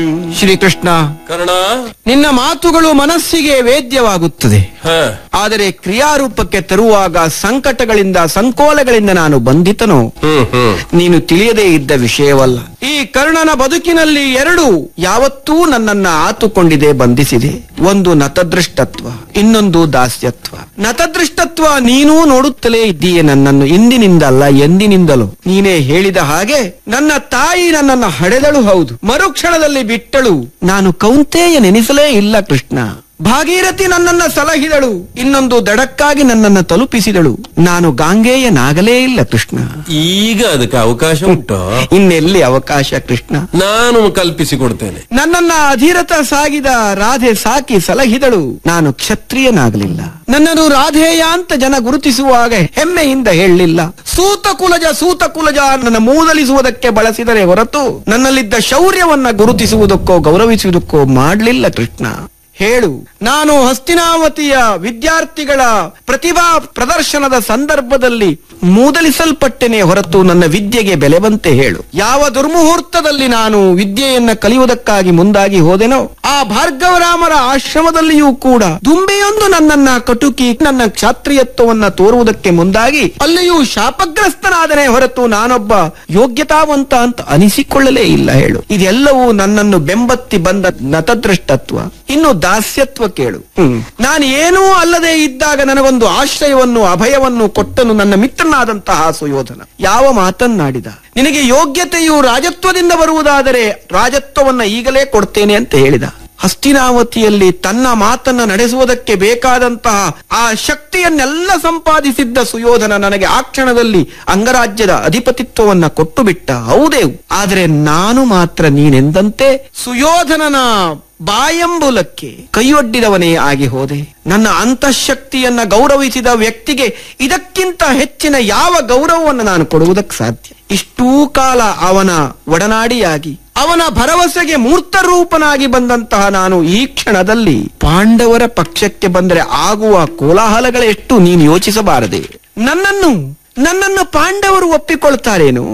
ಶ್ರೀಕೃಷ್ಣ ಕರ್ಣ ನಿನ್ನ ಮಾತುಗಳು ಮನಸ್ಸಿಗೆ ವೇದ್ಯವಾಗುತ್ತದೆ ಹ ಆದರೆ ಕ್ರಿಯಾರೂಪಕ್ಕೆ ತರುವಾಗ ಸಂಕಟಗಳಿಂದ ಸಂಕೋಲೆಗಳಿಂದ ನಾನು ಬಂಧಿತನು ಹ್ಮ್ ಹ್ಮ್ ನೀನು ತಿಳಿಯದೇ ಇದ್ದ ವಿಷಯವಲ್ಲ ಈ ಕರ್ಣನ ಬದುಕಿನಲ್ಲಿ ಎರಡು ಯಾವತ್ತೂ ನನ್ನನ್ನ ಆತುಕೊಂಡಿದೆ ಬಂಧಿಸಿದೆ ಒಂದು ನತದೃಷ್ಟತ್ವ ಇನ್ನೊಂದು ದಾಸ್ಯತ್ವ ನತದೃಷ್ಟತ್ವ ನೀನೂ ನೋಡುತ್ತಲೇ ಇದ್ದೀಯೆ ನನ್ನನ್ನು ಇಂದಿನಿಂದಲ್ಲ ಎಂದಿನಿಂದಲೂ ನೀನೇ ಹೇಳಿದ ಹಾಗೆ ನನ್ನ ತಾಯಿ ನನ್ನನ್ನ ಹಡೆದಳು ಹೌದು ಮರುಕ್ಷಣದಲ್ಲಿ ಬಿಟ್ಟಳು ನಾನು ಕೌಂತೆಯ ನೆನೆಸಲೇ ಇಲ್ಲ ಕೃಷ್ಣ ಭಾಗೀರಥಿ ನನ್ನನ್ನ ಸಲಹಿದಳು ಇನ್ನೊಂದು ದಡಕ್ಕಾಗಿ ನನ್ನನ್ನ ತಲುಪಿಸಿದಳು ನಾನು ಗಾಂಗೇಯನಾಗಲೇ ಇಲ್ಲ ಕೃಷ್ಣ ಈಗ ಅದಕ್ಕೆ ಅವಕಾಶ ಉಂಟು ಇನ್ನೆಲ್ಲಿ ಅವಕಾಶ ಕೃಷ್ಣ ನಾನು ಕಲ್ಪಿಸಿಕೊಡ್ತೇನೆ ನನ್ನನ್ನ ಅಧೀರತ ಸಾಗಿದ ರಾಧೆ ಸಾಕಿ ಸಲಹಿದಳು ನಾನು ಕ್ಷತ್ರಿಯನಾಗಲಿಲ್ಲ ನನ್ನನ್ನು ರಾಧೇಯ ಅಂತ ಜನ ಗುರುತಿಸುವಾಗ ಹೆಮ್ಮೆಯಿಂದ ಹೇಳಲಿಲ್ಲ ಸೂತ ಕುಲಜ ಸೂತ ಕುಲಜ ನನ್ನ ಮೂದಲಿಸುವುದಕ್ಕೆ ಬಳಸಿದರೆ ಹೊರತು ನನ್ನಲ್ಲಿದ್ದ ಶೌರ್ಯವನ್ನ ಗುರುತಿಸುವುದಕ್ಕೋ ಗೌರವಿಸುವುದಕ್ಕೋ ಮಾಡಲಿಲ್ಲ ಕೃಷ್ಣ ಹೇಳು ನಾನು ಹಸ್ತಿನಾವತಿಯ ವಿದ್ಯಾರ್ಥಿಗಳ ಪ್ರತಿಭಾ ಪ್ರದರ್ಶನದ ಸಂದರ್ಭದಲ್ಲಿ ಮೂದಲಿಸಲ್ಪಟ್ಟೆನೆ ಹೊರತು ನನ್ನ ವಿದ್ಯೆಗೆ ಬೆಲೆ ಬಂತೆ ಹೇಳು ಯಾವ ದುರ್ಮುಹೂರ್ತದಲ್ಲಿ ನಾನು ವಿದ್ಯೆಯನ್ನ ಕಲಿಯುವುದಕ್ಕಾಗಿ ಮುಂದಾಗಿ ಹೋದೆನೋ ಆ ಭಾರ್ಗವರಾಮರ ಆಶ್ರಮದಲ್ಲಿಯೂ ಕೂಡ ದುಂಬೆಯೊಂದು ನನ್ನನ್ನ ಕಟುಕಿ ನನ್ನ ಕ್ಷಾತ್ರಿಯತ್ವವನ್ನ ತೋರುವುದಕ್ಕೆ ಮುಂದಾಗಿ ಅಲ್ಲಿಯೂ ಶಾಪಗ್ರಸ್ತನಾದನೆ ಹೊರತು ನಾನೊಬ್ಬ ಯೋಗ್ಯತಾವಂತ ಅಂತ ಅನಿಸಿಕೊಳ್ಳಲೇ ಇಲ್ಲ ಹೇಳು ಇದೆಲ್ಲವೂ ನನ್ನನ್ನು ಬೆಂಬತ್ತಿ ಬಂದ ನತದೃಷ್ಟತ್ವ ಇನ್ನು ದಾಸ್ಯತ್ವ ಕೇಳು ಹ್ಮ್. ನಾನು ಏನೂ ಅಲ್ಲದೆ ಇದ್ದಾಗ ನನಗೊಂದು ಆಶ್ರಯವನ್ನು ಅಭಯವನ್ನು ಕೊಟ್ಟನು ನನ್ನ ಮಿತ್ರನಾದಂತಹ ಸುಯೋಧನ ಯಾವ ಮಾತನ್ನಾಡಿದ ನಿನಗೆ ಯೋಗ್ಯತೆಯು ರಾಜತ್ವದಿಂದ ಬರುವುದಾದರೆ ರಾಜತ್ವವನ್ನ ಈಗಲೇ ಕೊಡ್ತೇನೆ ಅಂತ ಹೇಳಿದ ಹಸ್ತಿನಾವತಿಯಲ್ಲಿ ತನ್ನ ಮಾತನ್ನ ನಡೆಸುವುದಕ್ಕೆ ಬೇಕಾದಂತಹ ಆ ಶಕ್ತಿಯನ್ನೆಲ್ಲ ಸಂಪಾದಿಸಿದ್ದ ಸುಯೋಧನ ನನಗೆ ಆ ಕ್ಷಣದಲ್ಲಿ ಅಂಗರಾಜ್ಯದ ಅಧಿಪತಿತ್ವವನ್ನ ಕೊಟ್ಟು ಬಿಟ್ಟ ಹೌದೇ ಆದರೆ ನಾನು ಮಾತ್ರ ನೀನೆಂದಂತೆ ಸುಯೋಧನನ ಬಾಯಂಬುಲಕ್ಕೆ ಕೈಯೊಡ್ಡಿದವನೇ ಆಗಿ ಹೋದೆ ನನ್ನ ಅಂತಃಶಕ್ತಿಯನ್ನ ಗೌರವಿಸಿದ ವ್ಯಕ್ತಿಗೆ ಇದಕ್ಕಿಂತ ಹೆಚ್ಚಿನ ಯಾವ ಗೌರವವನ್ನು ನಾನು ಕೊಡುವುದಕ್ಕೆ ಸಾಧ್ಯ ಇಷ್ಟೂ ಕಾಲ ಅವನ ಒಡನಾಡಿಯಾಗಿ ಅವನ ಭರವಸೆಗೆ ಮೂರ್ತ ರೂಪನಾಗಿ ಬಂದಂತಹ ನಾನು ಈ ಕ್ಷಣದಲ್ಲಿ ಪಾಂಡವರ ಪಕ್ಷಕ್ಕೆ ಬಂದರೆ ಆಗುವ ಕೋಲಾಹಲಗಳೆಷ್ಟು ನೀನು ಯೋಚಿಸಬಾರದೆ ನನ್ನನ್ನು ನನ್ನನ್ನು ಪಾಂಡವರು ಒಪ್ಪಿಕೊಳ್ತಾರೇನು